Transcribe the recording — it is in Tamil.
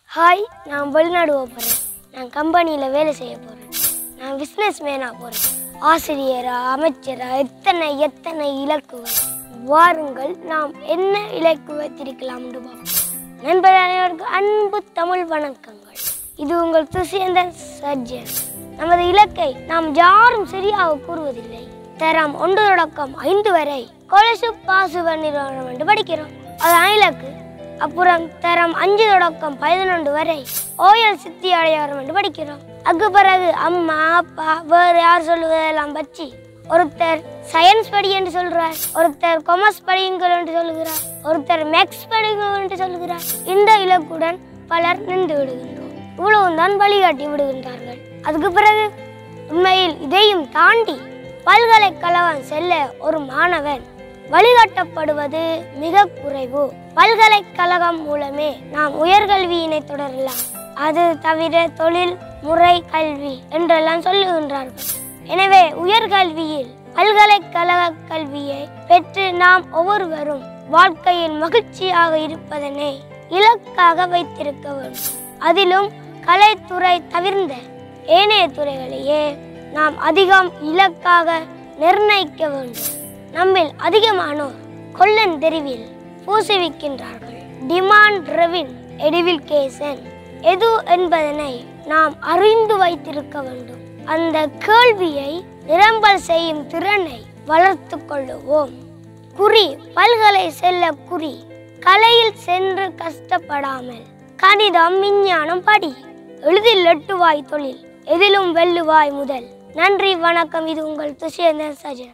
ஹாய் நான் வெளிநாடு போக போகிறேன் நான் கம்பெனியில் வேலை செய்ய போகிறேன் நான் பிஸ்னஸ் மேனாக போகிறேன் ஆசிரியரா அமைச்சரா எத்தனை எத்தனை இலக்குகள் வாருங்கள் நாம் என்ன இலக்கு வைத்திருக்கலாம் என்று பார்ப்போம் நண்பர் அனைவருக்கும் அன்பு தமிழ் வணக்கங்கள் இது உங்கள் துஷியந்தன் சர்ஜன் நமது இலக்கை நாம் யாரும் சரியாக கூறுவதில்லை தரம் ஒன்று தொடக்கம் ஐந்து வரை கொலசு பாசுவ நிறுவனம் என்று படிக்கிறோம் அதான் இலக்கு அப்புறம் தரம் அஞ்சு தொடக்கம் பதினொன்று வரை ஓயல் சித்தி அடையாரம் என்று படிக்கிறோம் அதுக்கு பிறகு அம்மா அப்பா வேறு யார் சொல்லுவதெல்லாம் பற்றி ஒருத்தர் சயின்ஸ் படி என்று சொல்றார் ஒருத்தர் கொமர்ஸ் படியுங்கள் என்று சொல்லுகிறார் ஒருத்தர் மேக்ஸ் படியுங்கள் என்று சொல்லுகிறார் இந்த இலக்குடன் பலர் நின்று விடுகின்றோம் இவ்வளவும் தான் வழிகாட்டி விடுகின்றார்கள் அதுக்கு பிறகு உண்மையில் இதையும் தாண்டி பல்கலைக்கழகம் செல்ல ஒரு மாணவன் வழிகாட்டப்படுவது மிக குறைவு பல்கலைக்கழகம் மூலமே நாம் உயர்கல்வியினை தொடரலாம் அது தவிர தொழில் முறை கல்வி என்றெல்லாம் சொல்லுகின்றார்கள் எனவே உயர்கல்வியில் பல்கலைக்கழக கல்வியை பெற்று நாம் ஒவ்வொருவரும் வாழ்க்கையில் மகிழ்ச்சியாக இருப்பதனை இலக்காக வைத்திருக்க வேண்டும் அதிலும் கலைத்துறை தவிர்ந்த ஏனைய துறைகளையே நாம் அதிகம் இலக்காக நிர்ணயிக்க வேண்டும் நம்மில் அதிகமானோர் கொல்லன் தெருவில் பூசிவிக்கின்றார்கள் டிமாண்ட் ரெவின் எடிவில்கேசன் எது என்பதனை நாம் அறிந்து வைத்திருக்க வேண்டும் அந்த கேள்வியை நிரம்பல் செய்யும் திறனை வளர்த்து கொள்ளுவோம் குறி பல்கலை செல்ல குறி கலையில் சென்று கஷ்டப்படாமல் கணிதம் விஞ்ஞானம் படி எளிதில் எட்டுவாய் தொழில் எதிலும் வெல்லுவாய் முதல் நன்றி வணக்கம் இது உங்கள் துஷேந்தர் சஜன்